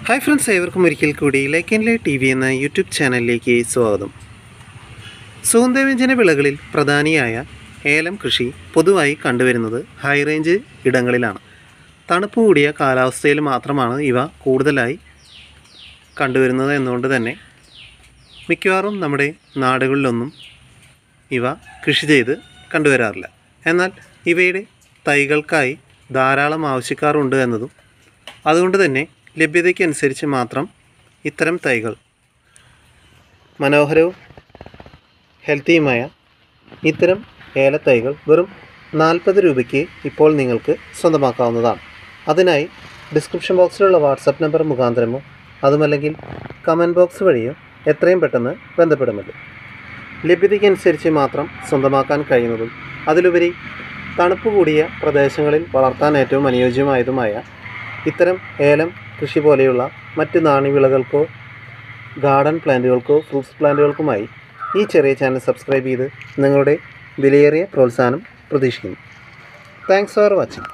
hi friends ഏവർക്കും ഒരിക്കൽ കൂടി ലൈക്ക് ആൻഡ് ലൈ ടി വി എന്ന യൂട്യൂബ് ചാനലിലേക്ക് സ്വാഗതം സുഗന്ധവ്യഞ്ജന വിളകളിൽ പ്രധാനിയായ ഏലം കൃഷി പൊതുവായി കണ്ടുവരുന്നത് ഹൈ റേഞ്ച് ഇടങ്ങളിലാണ് തണുപ്പ് കൂടിയ കാലാവസ്ഥയിൽ മാത്രമാണ് ഇവ കൂടുതലായി കണ്ടുവരുന്നത് എന്നുകൊണ്ട് തന്നെ മിക്കവാറും നമ്മുടെ നാടുകളിലൊന്നും ഇവ കൃഷി ചെയ്ത് കണ്ടുവരാറില്ല എന്നാൽ ഇവയുടെ തൈകൾക്കായി ധാരാളം ആവശ്യക്കാരുണ്ട് എന്നതും അതുകൊണ്ട് തന്നെ ലഭ്യതയ്ക്കനുസരിച്ച് മാത്രം ഇത്തരം തൈകൾ മനോഹരവും ഹെൽത്തിയുമായ ഇത്തരം ഏലത്തൈകൾ വെറും നാൽപ്പത് രൂപയ്ക്ക് ഇപ്പോൾ നിങ്ങൾക്ക് സ്വന്തമാക്കാവുന്നതാണ് അതിനായി ഡിസ്ക്രിപ്ഷൻ ബോക്സിലുള്ള വാട്സപ്പ് നമ്പർ മുഖാന്തരമോ അതുമല്ലെങ്കിൽ കമൻറ്റ് ബോക്സ് വഴിയോ എത്രയും പെട്ടെന്ന് ബന്ധപ്പെടുമല്ലോ ലഭ്യതയ്ക്കനുസരിച്ച് മാത്രം സ്വന്തമാക്കാൻ കഴിയുന്നതും അതിലുപരി തണുപ്പ് കൂടിയ പ്രദേശങ്ങളിൽ വളർത്താൻ ഏറ്റവും അനുയോജ്യമായതുമായ ഇത്തരം ഏലം കൃഷി പോലെയുള്ള മറ്റ് നാണ്യവിളകൾക്കോ ഗാർഡൻ പ്ലാന്റുകൾക്കോ ഫ്രൂട്ട്സ് പ്ലാന്റുകൾക്കുമായി ഈ ചെറിയ ചാനൽ സബ്സ്ക്രൈബ് ചെയ്ത് നിങ്ങളുടെ വിലയേറിയ പ്രോത്സാഹനം പ്രതീക്ഷിക്കുന്നു താങ്ക്സ് ഫോർ വാച്ചിങ്